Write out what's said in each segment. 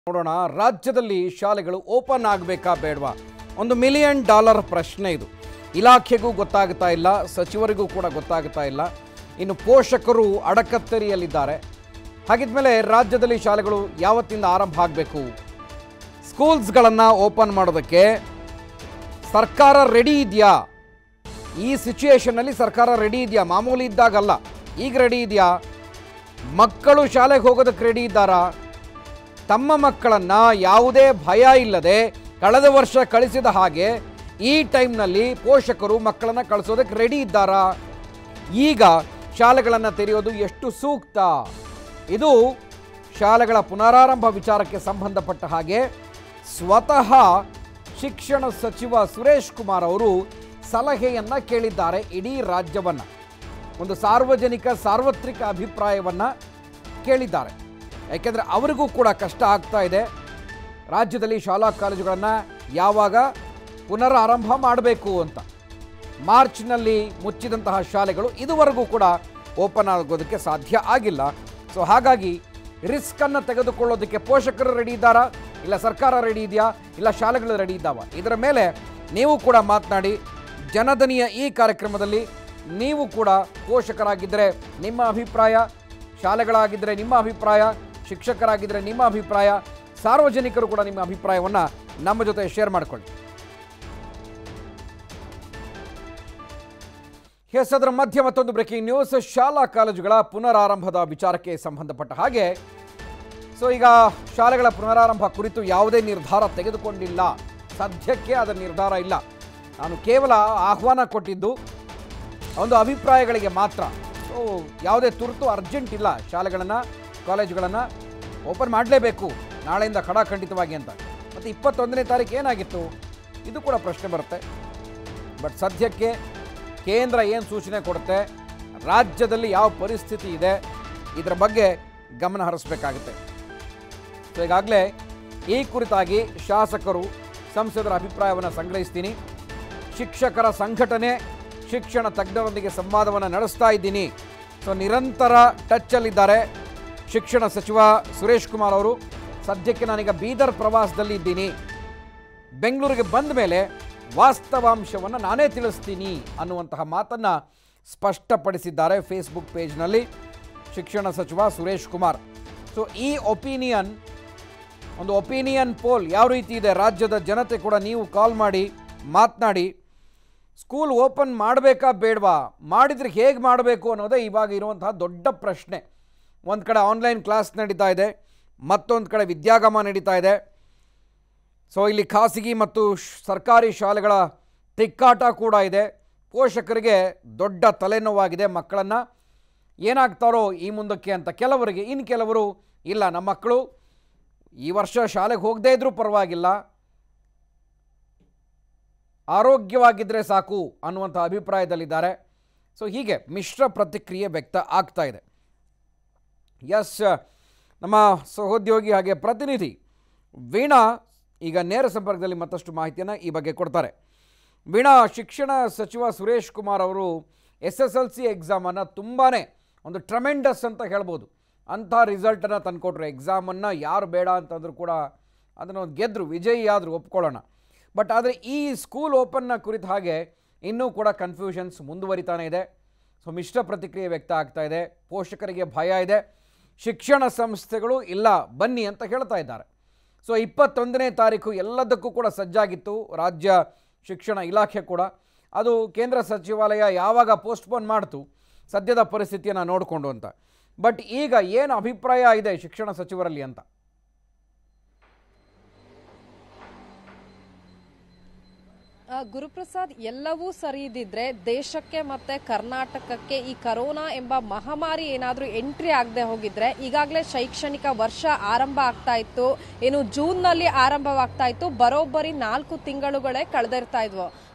ನೋಡೋಣ ರಾಜ್ಯದಲ್ಲಿ ಶಾಲೆಗಳು ಓಪನ್ ಆಗಬೇಕಾ ಬೇಡವಾ ಒಂದು ಮಿಲಿಯನ್ ಡಾಲರ್ ಪ್ರಶ್ನೆ ಇದು ಇಲಾಖೆಗೂ ಗೊತ್ತಾಗ್ತಾ ಇಲ್ಲ ಸಚಿವರಿಗೂ ಕೂಡ ಗೊತ್ತಾಗ್ತಾ ಇಲ್ಲ ಇನ್ನು ಪೋಷಕರು ಅಡಕತ್ತರಿಯಲ್ಲಿದ್ದಾರೆ ಹಾಗಿದ್ಮೇಲೆ ರಾಜ್ಯದಲ್ಲಿ ಶಾಲೆಗಳು ಯಾವತ್ತಿಂದ ಆರಂಭ ಆಗಬೇಕು ಸ್ಕೂಲ್ಸ್ಗಳನ್ನು ಓಪನ್ ಮಾಡೋದಕ್ಕೆ ಸರ್ಕಾರ ರೆಡಿ ಇದೆಯಾ ಈ ಸಿಚುಯೇಷನ್ನಲ್ಲಿ ಸರ್ಕಾರ ರೆಡಿ ಇದೆಯಾ ಮಾಮೂಲಿ ಇದ್ದಾಗಲ್ಲ ಈಗ ರೆಡಿ ಇದೆಯಾ ಮಕ್ಕಳು ಶಾಲೆಗೆ ಹೋಗೋದಕ್ಕೆ ರೆಡಿ ಇದ್ದಾರಾ ತಮ್ಮ ಮಕ್ಕಳನ್ನು ಯಾವುದೇ ಭಯ ಇಲ್ಲದೆ ಕಳೆದ ವರ್ಷ ಕಳಿಸಿದ ಹಾಗೆ ಈ ಟೈಮ್ನಲ್ಲಿ ಪೋಷಕರು ಮಕ್ಕಳನ್ನು ಕಳಿಸೋದಕ್ಕೆ ರೆಡಿ ಇದ್ದಾರಾ ಈಗ ಶಾಲೆಗಳನ್ನು ತೆರೆಯೋದು ಎಷ್ಟು ಸೂಕ್ತ ಇದು ಶಾಲೆಗಳ ಪುನರಾರಂಭ ವಿಚಾರಕ್ಕೆ ಸಂಬಂಧಪಟ್ಟ ಹಾಗೆ ಸ್ವತಃ ಶಿಕ್ಷಣ ಸಚಿವ ಸುರೇಶ್ ಕುಮಾರ್ ಅವರು ಸಲಹೆಯನ್ನು ಕೇಳಿದ್ದಾರೆ ಇಡೀ ರಾಜ್ಯವನ್ನು ಒಂದು ಸಾರ್ವಜನಿಕ ಸಾರ್ವತ್ರಿಕ ಅಭಿಪ್ರಾಯವನ್ನು ಕೇಳಿದ್ದಾರೆ ಯಾಕೆಂದರೆ ಅವರಿಗೂ ಕೂಡ ಕಷ್ಟ ಆಗ್ತಾ ಇದೆ ರಾಜ್ಯದಲ್ಲಿ ಶಾಲಾ ಕಾಲೇಜುಗಳನ್ನು ಯಾವಾಗ ಪುನರಾರಂಭ ಮಾಡಬೇಕು ಅಂತ ಮಾರ್ಚ್ನಲ್ಲಿ ಮುಚ್ಚಿದಂತಹ ಶಾಲೆಗಳು ಇದುವರೆಗೂ ಕೂಡ ಓಪನ್ ಆಗೋದಕ್ಕೆ ಸಾಧ್ಯ ಆಗಿಲ್ಲ ಸೊ ಹಾಗಾಗಿ ರಿಸ್ಕನ್ನು ತೆಗೆದುಕೊಳ್ಳೋದಕ್ಕೆ ಪೋಷಕರು ರೆಡಿ ಇದ್ದಾರಾ ಇಲ್ಲ ಸರ್ಕಾರ ರೆಡಿ ಇದೆಯಾ ಇಲ್ಲ ಶಾಲೆಗಳು ರೆಡಿ ಇದ್ದಾವ ಇದರ ಮೇಲೆ ನೀವು ಕೂಡ ಮಾತನಾಡಿ ಜನದನಿಯ ಈ ಕಾರ್ಯಕ್ರಮದಲ್ಲಿ ನೀವು ಕೂಡ ಪೋಷಕರಾಗಿದ್ದರೆ ನಿಮ್ಮ ಅಭಿಪ್ರಾಯ ಶಾಲೆಗಳಾಗಿದ್ದರೆ ನಿಮ್ಮ ಅಭಿಪ್ರಾಯ ಶಿಕ್ಷಕರಾಗಿದ್ದರೆ ನಿಮ್ಮ ಅಭಿಪ್ರಾಯ ಸಾರ್ವಜನಿಕರು ಕೂಡ ನಿಮ್ಮ ಅಭಿಪ್ರಾಯವನ್ನು ನಮ್ಮ ಜೊತೆ ಶೇರ್ ಮಾಡಿಕೊಳ್ಳಿ ಎಸ್ ಅದರ ಮಧ್ಯ ಮತ್ತೊಂದು ಬ್ರೇಕಿಂಗ್ ನ್ಯೂಸ್ ಶಾಲಾ ಕಾಲೇಜುಗಳ ಪುನರಾರಂಭದ ವಿಚಾರಕ್ಕೆ ಸಂಬಂಧಪಟ್ಟ ಹಾಗೆ ಸೊ ಈಗ ಶಾಲೆಗಳ ಪುನರಾರಂಭ ಕುರಿತು ಯಾವುದೇ ನಿರ್ಧಾರ ತೆಗೆದುಕೊಂಡಿಲ್ಲ ಸದ್ಯಕ್ಕೆ ಅದರ ನಿರ್ಧಾರ ಇಲ್ಲ ನಾನು ಕೇವಲ ಆಹ್ವಾನ ಕೊಟ್ಟಿದ್ದು ಒಂದು ಅಭಿಪ್ರಾಯಗಳಿಗೆ ಮಾತ್ರ ಸೊ ಯಾವುದೇ ತುರ್ತು ಅರ್ಜೆಂಟ್ ಇಲ್ಲ ಶಾಲೆಗಳನ್ನು ಕಾಲೇಜುಗಳನ್ನು ಓಪನ್ ಮಾಡಲೇಬೇಕು ನಾಳೆಯಿಂದ ಖಡಾಖಂಡಿತವಾಗಿ ಅಂತ ಮತ್ತು ಇಪ್ಪತ್ತೊಂದನೇ ತಾರೀಕು ಏನಾಗಿತ್ತು ಇದು ಕೂಡ ಪ್ರಶ್ನೆ ಬರುತ್ತೆ ಬಟ್ ಸದ್ಯಕ್ಕೆ ಕೇಂದ್ರ ಏನು ಸೂಚನೆ ಕೊಡುತ್ತೆ ರಾಜ್ಯದಲ್ಲಿ ಯಾವ ಪರಿಸ್ಥಿತಿ ಇದೆ ಇದರ ಬಗ್ಗೆ ಗಮನ ಹರಿಸಬೇಕಾಗುತ್ತೆ ಸೊ ಈಗಾಗಲೇ ಈ ಕುರಿತಾಗಿ ಶಾಸಕರು ಸಂಸದರ ಅಭಿಪ್ರಾಯವನ್ನು ಸಂಗ್ರಹಿಸ್ತೀನಿ ಶಿಕ್ಷಕರ ಸಂಘಟನೆ ಶಿಕ್ಷಣ ತಜ್ಞರೊಂದಿಗೆ ಸಂವಾದವನ್ನು ನಡೆಸ್ತಾ ಇದ್ದೀನಿ ಸೊ ನಿರಂತರ ಟಚ್ಚಲ್ಲಿದ್ದಾರೆ ಶಿಕ್ಷಣ ಸಚಿವ ಸುರೇಶ್ ಕುಮಾರ್ ಅವರು ಸದ್ಯಕ್ಕೆ ನಾನೀಗ ಬೀದರ್ ಪ್ರವಾಸದಲ್ಲಿ ಇದ್ದೀನಿ ಬೆಂಗಳೂರಿಗೆ ಬಂದ ಮೇಲೆ ವಾಸ್ತವಾಂಶವನ್ನು ನಾನೇ ತಿಳಿಸ್ತೀನಿ ಅನ್ನುವಂತಹ ಮಾತನ್ನು ಸ್ಪಷ್ಟಪಡಿಸಿದ್ದಾರೆ ಫೇಸ್ಬುಕ್ ಪೇಜ್ನಲ್ಲಿ ಶಿಕ್ಷಣ ಸಚಿವ ಸುರೇಶ್ ಕುಮಾರ್ ಸೊ ಈ ಒಪಿನಿಯನ್ ಒಂದು ಒಪಿನಿಯನ್ ಪೋಲ್ ಯಾವ ರೀತಿ ಇದೆ ರಾಜ್ಯದ ಜನತೆ ಕೂಡ ನೀವು ಕಾಲ್ ಮಾಡಿ ಮಾತನಾಡಿ ಸ್ಕೂಲ್ ಓಪನ್ ಮಾಡಬೇಕಾ ಬೇಡವಾ ಮಾಡಿದರೆ ಹೇಗೆ ಮಾಡಬೇಕು ಅನ್ನೋದೇ ಇವಾಗ ಇರುವಂತಹ ದೊಡ್ಡ ಪ್ರಶ್ನೆ ಒಂದು ಕಡೆ ಆನ್ಲೈನ್ ಕ್ಲಾಸ್ ನಡೀತಾ ಇದೆ ಮತ್ತೊಂದು ಕಡೆ ವಿದ್ಯಾಗಮ ನಡೀತಾ ಇದೆ ಸೊ ಇಲ್ಲಿ ಖಾಸಗಿ ಮತ್ತು ಶ್- ಸರ್ಕಾರಿ ಶಾಲೆಗಳ ತಿಕ್ಕಾಟ ಕೂಡ ಇದೆ ಪೋಷಕರಿಗೆ ದೊಡ್ಡ ತಲೆನೋವಾಗಿದೆ ಮಕ್ಕಳನ್ನು ಏನಾಗ್ತಾರೋ ಈ ಮುಂದಕ್ಕೆ ಅಂತ ಕೆಲವರಿಗೆ ಇನ್ನು ಕೆಲವರು ಇಲ್ಲ ನಮ್ಮ ಮಕ್ಕಳು ಈ ವರ್ಷ ಶಾಲೆಗೆ ಹೋಗದೇ ಇದ್ರೂ ಪರವಾಗಿಲ್ಲ ಆರೋಗ್ಯವಾಗಿದ್ದರೆ ಸಾಕು ಅನ್ನುವಂಥ ಅಭಿಪ್ರಾಯದಲ್ಲಿದ್ದಾರೆ ಸೊ ಹೀಗೆ ಮಿಶ್ರ ಪ್ರತಿಕ್ರಿಯೆ ವ್ಯಕ್ತ ಆಗ್ತಾ ಇದೆ ಎಸ್ ನಮ್ಮ ಸಹೋದ್ಯೋಗಿ ಹಾಗೆ ಪ್ರತಿನಿಧಿ ವೀಣಾ ಈಗ ನೇರ ಸಂಪರ್ಕದಲ್ಲಿ ಮತ್ತಷ್ಟು ಮಾಹಿತಿಯನ್ನು ಈ ಬಗ್ಗೆ ಕೊಡ್ತಾರೆ ವೀಣಾ ಶಿಕ್ಷಣ ಸಚಿವ ಸುರೇಶ್ ಕುಮಾರ್ ಅವರು ಎಸ್ ಎಸ್ ಎಲ್ ಸಿ ಎಕ್ಸಾಮನ್ನು ತುಂಬಾ ಒಂದು ಟ್ರಮೆಂಡಸ್ ಅಂತ ಹೇಳ್ಬೋದು ಅಂಥ ರಿಸಲ್ಟನ್ನು ತಂದುಕೊಟ್ರು ಎಕ್ಸಾಮನ್ನು ಯಾರು ಬೇಡ ಅಂತಂದರೂ ಕೂಡ ಅದನ್ನು ಗೆದ್ದರು ವಿಜಯಿ ಆದರೂ ಒಪ್ಕೊಳ್ಳೋಣ ಬಟ್ ಆದರೆ ಈ ಸ್ಕೂಲ್ ಓಪನ್ನ ಕುರಿತ ಹಾಗೆ ಇನ್ನೂ ಕೂಡ ಕನ್ಫ್ಯೂಷನ್ಸ್ ಮುಂದುವರಿತಾನೆ ಇದೆ ಸೊ ಮಿಶ್ರ ಪ್ರತಿಕ್ರಿಯೆ ವ್ಯಕ್ತ ಆಗ್ತಾ ಇದೆ ಪೋಷಕರಿಗೆ ಭಯ ಇದೆ ಶಿಕ್ಷಣ ಸಂಸ್ಥೆಗಳು ಇಲ್ಲ ಬನ್ನಿ ಅಂತ ಹೇಳ್ತಾ ಇದ್ದಾರೆ ಸೊ ಇಪ್ಪತ್ತೊಂದನೇ ತಾರೀಕು ಎಲ್ಲದಕ್ಕೂ ಕೂಡ ಸಜ್ಜಾಗಿತ್ತು ರಾಜ್ಯ ಶಿಕ್ಷಣ ಇಲಾಖೆ ಕೂಡ ಅದು ಕೇಂದ್ರ ಸಚಿವಾಲಯ ಯಾವಾಗ ಪೋಸ್ಟ್ಪೋನ್ ಮಾಡ್ತು ಸದ್ಯದ ಪರಿಸ್ಥಿತಿಯನ್ನು ನೋಡಿಕೊಂಡು ಅಂತ ಬಟ್ ಈಗ ಏನು ಅಭಿಪ್ರಾಯ ಇದೆ ಶಿಕ್ಷಣ ಸಚಿವರಲ್ಲಿ ಅಂತ ಆ, ಗುರುಪ್ರಸಾದ್ ಎಲ್ಲವೂ ಸರಿ ಇದ್ದಿದ್ರೆ ದೇಶಕ್ಕೆ ಮತ್ತೆ ಕರ್ನಾಟಕಕ್ಕೆ ಈ ಕರೋನಾ ಎಂಬ ಮಹಾಮಾರಿ ಏನಾದ್ರೂ ಎಂಟ್ರಿ ಆಗದೆ ಹೋಗಿದ್ರೆ ಈಗಾಗಲೇ ಶೈಕ್ಷಣಿಕ ವರ್ಷ ಆರಂಭ ಆಗ್ತಾ ಇತ್ತು ಏನು ಜೂನ್ ನಲ್ಲಿ ಆರಂಭವಾಗ್ತಾ ಇತ್ತು ಬರೋಬ್ಬರಿ ನಾಲ್ಕು ತಿಂಗಳುಗಳೇ ಕಳೆದಿರ್ತಾ ಇದ್ವು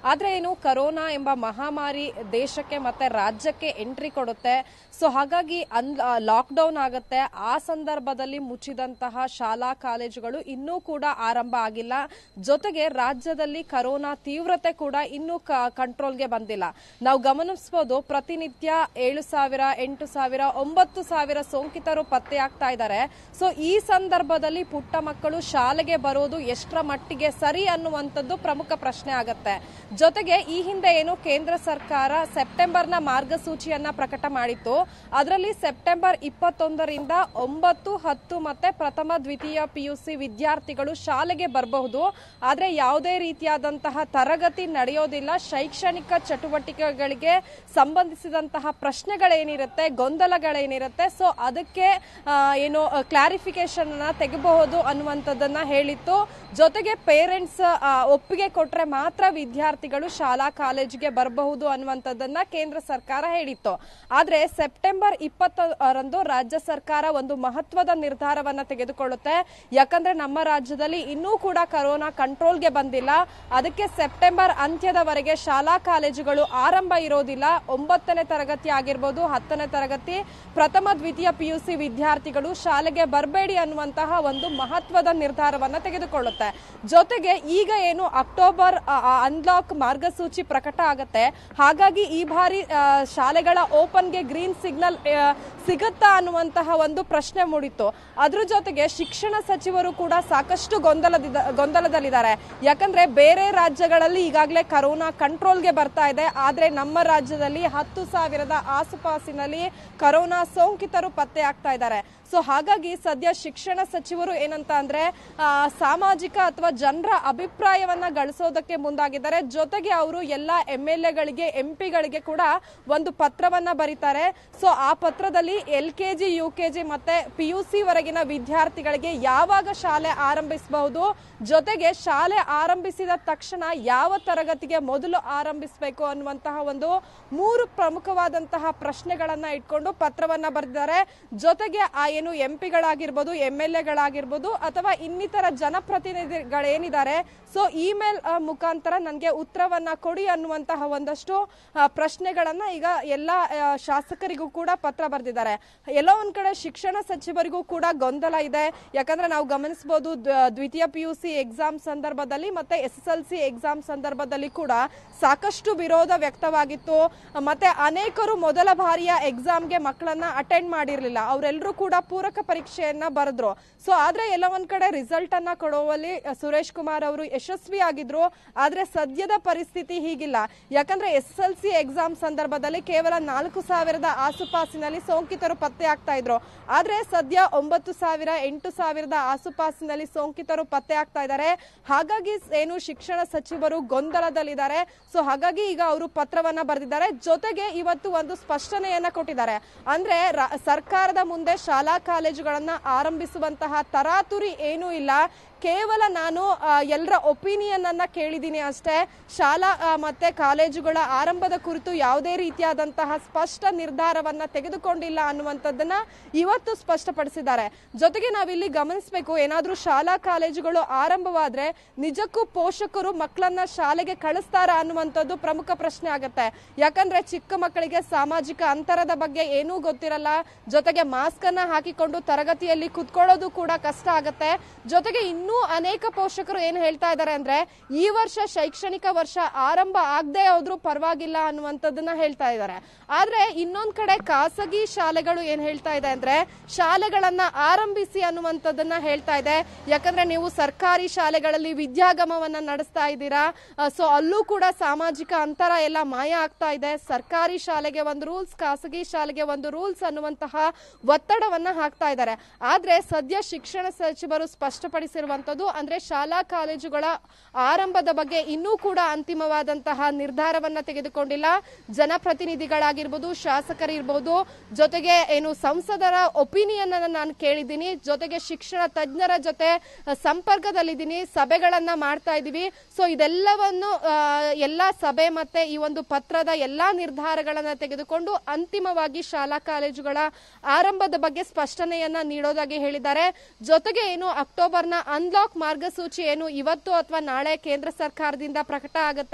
ಆದ್ರೆ ಏನು ಕರೋನಾ ಎಂಬ ಮಹಾಮಾರಿ ದೇಶಕ್ಕೆ ಮತ್ತೆ ರಾಜ್ಯಕ್ಕೆ ಎಂಟ್ರಿ ಕೊಡುತ್ತೆ ಸೊ ಹಾಗಾಗಿ ಅನ್ ಲಾಕ್ಡೌನ್ ಆಗುತ್ತೆ ಆ ಸಂದರ್ಭದಲ್ಲಿ ಮುಚ್ಚಿದಂತಹ ಶಾಲಾ ಕಾಲೇಜುಗಳು ಇನ್ನೂ ಕೂಡ ಆರಂಭ ಆಗಿಲ್ಲ ಜೊತೆಗೆ ರಾಜ್ಯದಲ್ಲಿ ಕರೋನಾ ತೀವ್ರತೆ ಕೂಡ ಇನ್ನೂ ಕಂಟ್ರೋಲ್ಗೆ ಬಂದಿಲ್ಲ ನಾವು ಗಮನಿಸಬಹುದು ಪ್ರತಿನಿತ್ಯ ಏಳು ಸಾವಿರ ಎಂಟು ಸಾವಿರ ಒಂಬತ್ತು ಸಾವಿರ ಸೋಂಕಿತರು ಪತ್ತೆಯಾಗ್ತಾ ಇದ್ದಾರೆ ಸೊ ಈ ಸಂದರ್ಭದಲ್ಲಿ ಪುಟ್ಟ ಮಕ್ಕಳು ಶಾಲೆಗೆ ಬರೋದು ಎಷ್ಟರ ಮಟ್ಟಿಗೆ ಸರಿ ಅನ್ನುವಂಥದ್ದು ಪ್ರಮುಖ ಪ್ರಶ್ನೆ ಆಗತ್ತೆ ಜೊತೆಗೆ ಈ ಹಿಂದೆ ಏನು ಕೇಂದ್ರ ಸರ್ಕಾರ ಸೆಪ್ಟೆಂಬರ್ನ ಮಾರ್ಗಸೂಚಿಯನ್ನ ಪ್ರಕಟ ಮಾಡಿತ್ತು ಅದರಲ್ಲಿ ಸೆಪ್ಟೆಂಬರ್ ಇಪ್ಪತ್ತೊಂದರಿಂದ ಒಂಬತ್ತು ಹತ್ತು ಮತ್ತೆ ಪ್ರಥಮ ದ್ವಿತೀಯ ಪಿಯುಸಿ ವಿದ್ಯಾರ್ಥಿಗಳು ಶಾಲೆಗೆ ಬರಬಹುದು ಆದ್ರೆ ಯಾವುದೇ ರೀತಿಯಾದಂತಹ ತರಗತಿ ನಡೆಯೋದಿಲ್ಲ ಶೈಕ್ಷಣಿಕ ಚಟುವಟಿಕೆಗಳಿಗೆ ಸಂಬಂಧಿಸಿದಂತಹ ಪ್ರಶ್ನೆಗಳೇನಿರುತ್ತೆ ಗೊಂದಲಗಳೇನಿರುತ್ತೆ ಸೊ ಅದಕ್ಕೆ ಆ, ಏನು ಕ್ಲಾರಿಫಿಕೇಶನ್ ಅನ್ನ ತೆಗಬಹುದು ಅನ್ನುವಂಥದ್ದನ್ನ ಹೇಳಿತ್ತು ಜೊತೆಗೆ ಪೇರೆಂಟ್ಸ್ ಒಪ್ಪಿಗೆ ಕೊಟ್ರೆ ಮಾತ್ರ ವಿದ್ಯಾರ್ಥಿಗಳು ಶಾಲಾ ಕಾಲೇಜಿಗೆ ಬರಬಹುದು ಅನ್ನುವಂಥದ್ದನ್ನ ಕೇಂದ್ರ ಸರ್ಕಾರ ಹೇಳಿತ್ತು ಆದ್ರೆ ಸೆಪ್ಟೆಂಬರ್ ಇಪ್ಪತ್ತರಂದು ರಾಜ್ಯ ಸರ್ಕಾರ ಒಂದು ಮಹತ್ವದ ನಿರ್ಧಾರವನ್ನ ತೆಗೆದುಕೊಳ್ಳುತ್ತೆ ಯಾಕಂದ್ರೆ ನಮ್ಮ ರಾಜ್ಯದಲ್ಲಿ ಇನ್ನೂ ಕೂಡ ಕರೋನಾ ಕಂಟ್ರೋಲ್ಗೆ ಬಂದಿಲ್ಲ ಅದಕ್ಕೆ ಸೆಪ್ಟೆಂಬರ್ ಅಂತ್ಯದವರೆಗೆ ಶಾಲಾ ಕಾಲೇಜುಗಳು ಆರಂಭ ಇರೋದಿಲ್ಲ ಒಂಬತ್ತನೇ ತರಗತಿ ಆಗಿರ್ಬೋದು ಹತ್ತನೇ ತರಗತಿ ಪ್ರಥಮ ದ್ವಿತೀಯ ಪಿಯುಸಿ ವಿದ್ಯಾರ್ಥಿಗಳು ಶಾಲೆಗೆ ಬರಬೇಡಿ ಅನ್ನುವಂತಹ ಒಂದು ಮಹತ್ವದ ನಿರ್ಧಾರವನ್ನ ತೆಗೆದುಕೊಳ್ಳುತ್ತೆ ಜೊತೆಗೆ ಈಗ ಏನು ಅಕ್ಟೋಬರ್ ಅನ್ಲಾಕ್ ಮಾರ್ಗಸೂಚಿ ಪ್ರಕಟ ಆಗತ್ತೆ ಹಾಗಾಗಿ ಈ ಬಾರಿ ಆ, ಶಾಲೆಗಳ ಓಪನ್ಗೆ ಗ್ರೀನ್ ಸಿಗ್ನಲ್ ಸಿಗುತ್ತಾ ಅನ್ನುವಂತಹ ಒಂದು ಪ್ರಶ್ನೆ ಮೂಡಿತ್ತು ಅದ್ರ ಜೊತೆಗೆ ಶಿಕ್ಷಣ ಸಚಿವರು ಕೂಡ ಸಾಕಷ್ಟು ಗೊಂದಲದ ಗೊಂದಲದಲ್ಲಿದ್ದಾರೆ ಯಾಕಂದ್ರೆ ಬೇರೆ ರಾಜ್ಯಗಳಲ್ಲಿ ಈಗಾಗಲೇ ಕರೋನಾ ಕಂಟ್ರೋಲ್ಗೆ ಬರ್ತಾ ಇದೆ ಆದ್ರೆ ನಮ್ಮ ರಾಜ್ಯದಲ್ಲಿ ಹತ್ತು ಸಾವಿರದ ಆಸುಪಾಸಿನಲ್ಲಿ ಕರೋನಾ ಸೋಂಕಿತರು ಪತ್ತೆ ಆಗ್ತಾ ಇದ್ದಾರೆ ಸೊ ಹಾಗಾಗಿ ಸದ್ಯ ಶಿಕ್ಷಣ ಸಚಿವರು ಏನಂತ ಅಂದ್ರೆ ಆ, ಸಾಮಾಜಿಕ ಅಥವಾ ಜನರ ಅಭಿಪ್ರಾಯವನ್ನ ಗಳಿಸೋದಕ್ಕೆ ಮುಂದಾಗಿದ್ದಾರೆ ಜೊತೆಗೆ ಅವರು ಎಲ್ಲ ಎಂ ಎಲ್ ಎಗಳಿಗೆ ಎಂ ಪಿಗಳಿಗೆ ಕೂಡ ಒಂದು ಪತ್ರವನ್ನ ಬರೀತಾರೆ ಸೊ ಆ ಪತ್ರದಲ್ಲಿ L K G U K G ಮತ್ತೆ ಪಿ ಯು ಸಿ ವರೆಗಿನ ವಿದ್ಯಾರ್ಥಿಗಳಿಗೆ ಯಾವಾಗ ಶಾಲೆ ಆರಂಭಿಸಬಹುದು ಜೊತೆಗೆ ಶಾಲೆ ಆರಂಭಿಸಿದ ತಕ್ಷಣ ಯಾವ ತರಗತಿಗೆ ಮೊದಲು ಆರಂಭಿಸಬೇಕು ಅನ್ನುವಂತಹ ಒಂದು ಮೂರು ಪ್ರಮುಖವಾದಂತಹ ಪ್ರಶ್ನೆಗಳನ್ನ ಇಟ್ಕೊಂಡು ಪತ್ರವನ್ನ ಬರೆದಿದ್ದಾರೆ ಜೊತೆಗೆ ಆ ಏನು ಎಂ ಪಿಗಳಾಗಿರ್ಬೋದು ಎಂ ಎಲ್ ಎಗಳಾಗಿರ್ಬೋದು ಅಥವಾ ಇನ್ನಿತರ ಜನಪ್ರತಿನಿಧಿಗಳೇನಿದ್ದಾರೆ ಸೊ ಇಮೇಲ್ ಮುಖಾಂತರ ನನಗೆ ಉತ್ತರವನ್ನ ಕೊಡಿ ಅನ್ನುವಂತಹ ಒಂದಷ್ಟು ಆ, ಪ್ರಶ್ನೆಗಳನ್ನ ಈಗ ಎಲ್ಲ ಆ, ಶಾಸಕರಿಗೂ ಕೂಡ ಪತ್ರ ಬರೆದಿದ್ದಾರೆ ಎಲ್ಲೋ ಒಂದ್ ಕಡೆ ಶಿಕ್ಷಣ ಸಚಿವರಿಗೂ ಕೂಡ ಗೊಂದಲ ಇದೆ ಯಾಕಂದ್ರೆ ನಾವು ಗಮನಿಸಬಹುದು ದ್ವಿತೀಯ ಪಿ ಯು ಸಿ ಎಕ್ಸಾಮ್ ಸಂದರ್ಭದಲ್ಲಿ ಮತ್ತೆ S S L C exam ಸಂದರ್ಭದಲ್ಲಿ ಕೂಡ ಸಾಕಷ್ಟು ವಿರೋಧ ವ್ಯಕ್ತವಾಗಿತ್ತು ಮತ್ತೆ ಅನೇಕರು ಮೊದಲ ಬಾರಿಯ ಎಕ್ಸಾಮ್ಗೆ ಮಕ್ಕಳನ್ನ ಅಟೆಂಡ್ ಮಾಡಿರ್ಲಿಲ್ಲ ಅವರೆಲ್ಲರೂ ಕೂಡ ಪೂರಕ ಪರೀಕ್ಷೆಯನ್ನ ಬರೆದ್ರು ಸೊ ಆದ್ರೆ ಎಲ್ಲ ಒಂದ್ ಕಡೆ ರಿಸಲ್ಟ್ ಅನ್ನ ಕೊಡುವಲ್ಲಿ ಅ, ಸುರೇಶ್ ಕುಮಾರ್ ಅವರು ಯಶಸ್ವಿ ಆಗಿದ್ರು ಆದ್ರೆ ಸದ್ಯದ ಪರಿಸ್ಥಿತಿ ಹೀಗಿಲ್ಲ ಯಾಕಂದ್ರೆ ಎಸ್ ಎಲ್ ಸಿ ಎಕ್ಸಾಮ್ ಸಂದರ್ಭದಲ್ಲಿ ಕೇವಲ ನಾಲ್ಕು ಸಾವಿರದ ಆಸುಪಾಸಿನಲ್ಲಿ ಸೋಂಕಿತರು ಪತ್ತೆ ಆಗ್ತಾ ಇದ್ರು ಆದ್ರೆ ಸದ್ಯ ಒಂಬತ್ತು ಸಾವಿರ ಎಂಟು ಸಾವಿರದ ಆಸುಪಾಸಿನಲ್ಲಿ ಸೋಂಕಿತರು ಪತ್ತೆ ಆಗ್ತಾ ಇದ್ದಾರೆ ಹಾಗಾಗಿ ಏನು ಶಿಕ್ಷಣ ಸಚಿವರು ಗೊಂದಲದಲ್ಲಿದ್ದಾರೆ ಸೊ ಹಾಗಾಗಿ ಈಗ ಅವರು ಪತ್ರವನ್ನ ಬರೆದಿದ್ದಾರೆ ಜೊತೆಗೆ ಇವತ್ತು ಒಂದು ಸ್ಪಷ್ಟನೆಯನ್ನ ಕೊಟ್ಟಿದ್ದಾರೆ ಅಂದ್ರೆ ರ- ಸರ್ಕಾರದ ಮುಂದೆ ಶಾಲಾ ಕಾಲೇಜುಗಳನ್ನ ಆರಂಭಿಸುವಂತಹ ತರಾತುರಿ ಏನೂ ಇಲ್ಲ ಕೇವಲ ನಾನು ಎಲ್ಲರ ಒಪಿನಿಯನ್ ಅನ್ನ ಕೇಳಿದ್ದೀನಿ ಅಷ್ಟೇ ಶಾಲಾ ಆ, ಮತ್ತೆ ಕಾಲೇಜುಗಳ ಆರಂಭದ ಕುರಿತು ಯಾವುದೇ ರೀತಿಯಾದಂತಹ ಸ್ಪಷ್ಟ ನಿರ್ಧಾರವನ್ನ ತೆಗೆದುಕೊಂಡಿಲ್ಲ ಅನ್ನುವಂಥದ್ದನ್ನ ಇವತ್ತು ಸ್ಪಷ್ಟಪಡಿಸಿದ್ದಾರೆ ಜೊತೆಗೆ ನಾವಿಲ್ಲಿ ಗಮನಿಸಬೇಕು ಏನಾದ್ರೂ ಶಾಲಾ ಕಾಲೇಜುಗಳು ಆರಂಭವಾದ್ರೆ ನಿಜಕ್ಕೂ ಪೋಷಕರು ಮಕ್ಕಳನ್ನ ಶಾಲೆಗೆ ಕಳಿಸ್ತಾರ ಅನ್ನುವಂಥದ್ದು ಪ್ರಮುಖ ಪ್ರಶ್ನೆ ಆಗತ್ತೆ ಯಾಕಂದ್ರೆ ಚಿಕ್ಕ ಮಕ್ಕಳಿಗೆ ಸಾಮಾಜಿಕ ಅಂತರದ ಬಗ್ಗೆ ಏನೂ ಗೊತ್ತಿರಲ್ಲ ಜೊತೆಗೆ ಮಾಸ್ಕ್ ಅನ್ನ ಹಾಕಿಕೊಂಡು ತರಗತಿಯಲ್ಲಿ ಕುತ್ಕೊಳ್ಳೋದು ಕೂಡ ಕಷ್ಟ ಆಗತ್ತೆ ಜೊತೆಗೆ ಇನ್ನೂ ಅನೇಕ ಪೋಷಕರು ಏನ್ ಹೇಳ್ತಾ ಇದ್ದಾರೆ ಅಂದ್ರೆ ಈ ವರ್ಷ ಶೈಕ್ಷಣಿಕ ವರ್ಷ ಆರಂಭ ಆಗದೆ ಹೋದ್ರೂ ಪರವಾಗಿಲ್ಲ ಅನ್ನುವಂಥದ್ದನ್ನ ಹೇಳ್ತಾ ಇದ್ದಾರೆ ಆದ್ರೆ ಇನ್ನೊಂದ್ ಕಡೆ ಖಾಸಗಿ ಶಾಲೆಗಳು ಏನ್ ಹೇಳ್ತಾ ಇದೆ ಅಂದ್ರೆ ಶಾಲೆಗಳನ್ನ ಆರಂಭಿಸಿ ಅನ್ನುವಂಥದ್ದನ್ನ ಹೇಳ್ತಾ ಇದೆ ಯಾಕಂದ್ರೆ ನೀವು ಸರ್ಕಾರಿ ಶಾಲೆಗಳಲ್ಲಿ ವಿದ್ಯಾಗಮವನ್ನ ನಡೆಸ್ತಾ ಇದ್ದೀರಾ ಸೊ ಅಲ್ಲೂ ಕೂಡ ಸಾಮಾಜಿಕ ಅಂತರ ಎಲ್ಲ ಮಾಯ ಆಗ್ತಾ ಇದೆ ಸರ್ಕಾರಿ ಶಾಲೆಗೆ ಒಂದು ರೂಲ್ಸ್ ಖಾಸಗಿ ಶಾಲೆಗೆ ಒಂದು ರೂಲ್ಸ್ ಅನ್ನುವಂತಹ ಒತ್ತಡವನ್ನ ಹಾಕ್ತಾ ಇದ್ದಾರೆ ಆದ್ರೆ ಸದ್ಯ ಶಿಕ್ಷಣ ಸಚಿವರು ಸ್ಪಷ್ಟಪಡಿಸಿರುವಂತದ್ದು ಅಂದ್ರೆ ಶಾಲಾ ಕಾಲೇಜುಗಳ ಆರಂಭದ ಬಗ್ಗೆ ಇನ್ನೂ ಕೂಡ ಅಂತಿಮವಾದಂತಹ ನಿರ್ಧಾರವನ್ನ ತೆಗೆದುಕೊಂಡಿಲ್ಲ ಜನಪ್ರತಿನಿಧಿಗಳಾಗಿರ್ಬೋದು ಶಾಸಕರಿರ್ಬೋದು ಜೊತೆಗೆ ಏನು ಸಂಸದರ ಒಪಿನಿಯನ್ ಅನ್ನ ನಾನು ಕೇಳಿದ್ದೀನಿ ಜೊತೆಗೆ ಶಿಕ್ಷಣ ತಜ್ಞರ ಜೊತೆ ಅ, ಸಂಪರ್ಕದಲ್ಲಿದ್ದೀನಿ ಸಭೆಗಳನ್ನ ಮಾಡ್ತಾ ಇದೀವಿ ಸೊ ಇದೆಲ್ಲವನ್ನು ಆ, ಎಲ್ಲಾ ಸಭೆ ಮತ್ತೆ ಈ ಒಂದು ಪತ್ರದ ಎಲ್ಲಾ ನಿರ್ಧಾರಗಳನ್ನ ತೆಗೆದುಕೊಂಡು ಅಂತಿಮವಾಗಿ ಶಾಲಾ ಕಾಲೇಜುಗಳ ಆರಂಭದ ಬಗ್ಗೆ ಸ್ಪಷ್ಟನೆಯನ್ನ ನೀಡೋದಾಗಿ ಹೇಳಿದ್ದಾರೆ ಜೊತೆಗೆ ಏನು ಅಕ್ಟೋಬರ್ನ ಅನ್ಲಾಕ್ ಮಾರ್ಗಸೂಚಿ ಏನು ಇವತ್ತು ಅಥವಾ ನಾಳೆ ಕೇಂದ್ರ ಸರ್ಕಾರದಿಂದ ಪ್ರಕಟ ಆಗುತ್ತೆ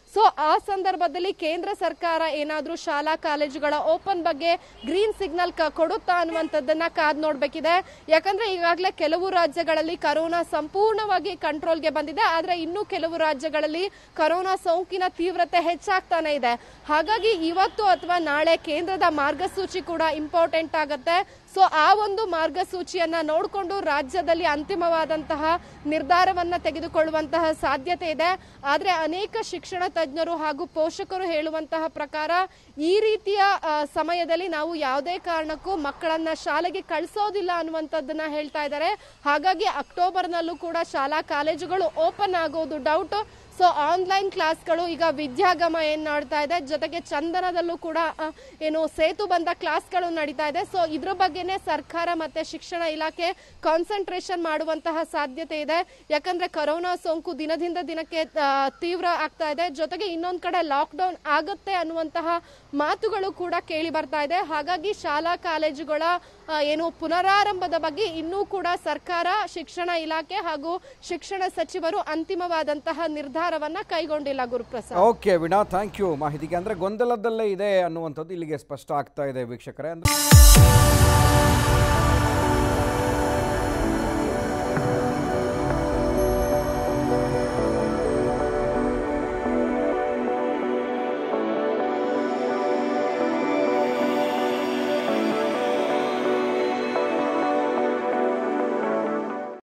ಸೊ ಆ ಸಂದರ್ಭದಲ್ಲಿ ಕೇಂದ್ರ ಸರ್ಕಾರ ಏನಾದ್ರೂ ಶಾಲಾ ಕಾಲೇಜುಗಳ ಓಪನ್ ಬಗ್ಗೆ ಗ್ರೀನ್ ಸಿಗ್ನಲ್ ಕೊಡುತ್ತಾ ಅನ್ನುವಂಥದ್ದನ್ನ ಕಾದ್ ನೋಡ್ಬೇಕಿದೆ ಯಾಕಂದ್ರೆ ಈಗಾಗಲೇ ಕೆಲವು ರಾಜ್ಯಗಳಲ್ಲಿ ಕರೋನಾ ಸಂಪೂರ್ಣವಾಗಿ ಕಂಟ್ರೋಲ್ಗೆ ಬಂದಿದೆ ಆದ್ರೆ ಇನ್ನೂ ಕೆಲವು ರಾಜ್ಯಗಳಲ್ಲಿ ಕರೋನಾ ಸೋಂಕಿನ ತೀವ್ರತೆ ಹೆಚ್ಚಾಗ್ತಾನೆ ಇದೆ ಹಾಗಾಗಿ ಇವತ್ತು ಅಥವಾ ನಾಳೆ ಕೇಂದ್ರದ ಮಾರ್ಗಸೂಚಿ ಕೂಡ ಇಂಪಾರ್ಟೆಂಟ್ ಆಗುತ್ತೆ ಸೊ ಆ ಒಂದು ಮಾರ್ಗಸೂಚಿಯನ್ನ ನೋಡಿಕೊಂಡು ರಾಜ್ಯದಲ್ಲಿ ಅಂತಿಮವಾದಂತಹ ನಿರ್ಧಾರವನ್ನ ತೆಗೆದುಕೊಳ್ಳುವಂತಹ ಸಾಧ್ಯತೆ ಇದೆ ಆದ್ರೆ ಅನೇಕ ಶಿಕ್ಷಣ ತಜ್ಞರು ಹಾಗೂ ಪೋಷಕರು ಹೇಳುವಂತಹ ಪ್ರಕಾರ ಈ ರೀತಿಯ ಆ, ಸಮಯದಲ್ಲಿ ನಾವು ಯಾವುದೇ ಕಾರಣಕ್ಕೂ ಮಕ್ಕಳನ್ನ ಶಾಲೆಗೆ ಕಳಿಸೋದಿಲ್ಲ ಅನ್ನುವಂಥದ್ದನ್ನ ಹೇಳ್ತಾ ಇದ್ದಾರೆ ಹಾಗಾಗಿ ಅಕ್ಟೋಬರ್ನಲ್ಲೂ ಕೂಡ ಶಾಲಾ ಕಾಲೇಜುಗಳು ಓಪನ್ ಆಗೋದು ಡೌಟ್ ಸೊ ಆನ್ಲೈನ್ ಕ್ಲಾಸ್ಗಳು ಈಗ ವಿದ್ಯಾಗಮ ಏನ್ ಮಾಡ್ತಾ ಇದೆ ಜೊತೆಗೆ ಚಂದನದಲ್ಲೂ ಕೂಡ ಆ, ಏನು ಸೇತು ಬಂದ ಕ್ಲಾಸ್ಗಳು ನಡೀತಾ ಇದೆ ಸೊ ಇದ್ರ ಬಗ್ಗೆನೇ ಸರ್ಕಾರ ಮತ್ತೆ ಶಿಕ್ಷಣ ಇಲಾಖೆ ಕಾನ್ಸಂಟ್ರೇಷನ್ ಮಾಡುವಂತಹ ಸಾಧ್ಯತೆ ಇದೆ ಯಾಕಂದ್ರೆ ಕೊರೋನಾ ಸೋಂಕು ದಿನದಿಂದ ದಿನಕ್ಕೆ ಆ, ತೀವ್ರ ಆಗ್ತಾ ಇದೆ ಜೊತೆಗೆ ಇನ್ನೊಂದ್ ಕಡೆ ಲಾಕ್ಡೌನ್ ಆಗುತ್ತೆ ಅನ್ನುವಂತಹ ಮಾತುಗಳು ಕೂಡ ಕೇಳಿ ಬರ್ತಾ ಇದೆ ಹಾಗಾಗಿ ಶಾಲಾ ಕಾಲೇಜುಗಳ ಆ, ಏನು ಪುನರಾರಂಭದ ಬಗ್ಗೆ ಇನ್ನೂ ಕೂಡ ಸರ್ಕಾರ ಶಿಕ್ಷಣ ಇಲಾಖೆ ಹಾಗೂ ಶಿಕ್ಷಣ ಸಚಿವರು ಅಂತಿಮವಾದಂತಹ ನಿರ್ಧಾರವನ್ನ ಕೈಗೊಂಡಿಲ್ಲ Guruprasad okay Veena thank you ಮಾಹಿತಿಗೆ ಅಂದರೆ ಗೊಂದಲದಲ್ಲೇ ಇದೆ ಅನ್ನುವಂಥದ್ದು ಇಲ್ಲಿಗೆ ಸ್ಪಷ್ಟ ಆಗ್ತಾ ಇದೆ ವೀಕ್ಷಕರೇ ಅಂದರೆ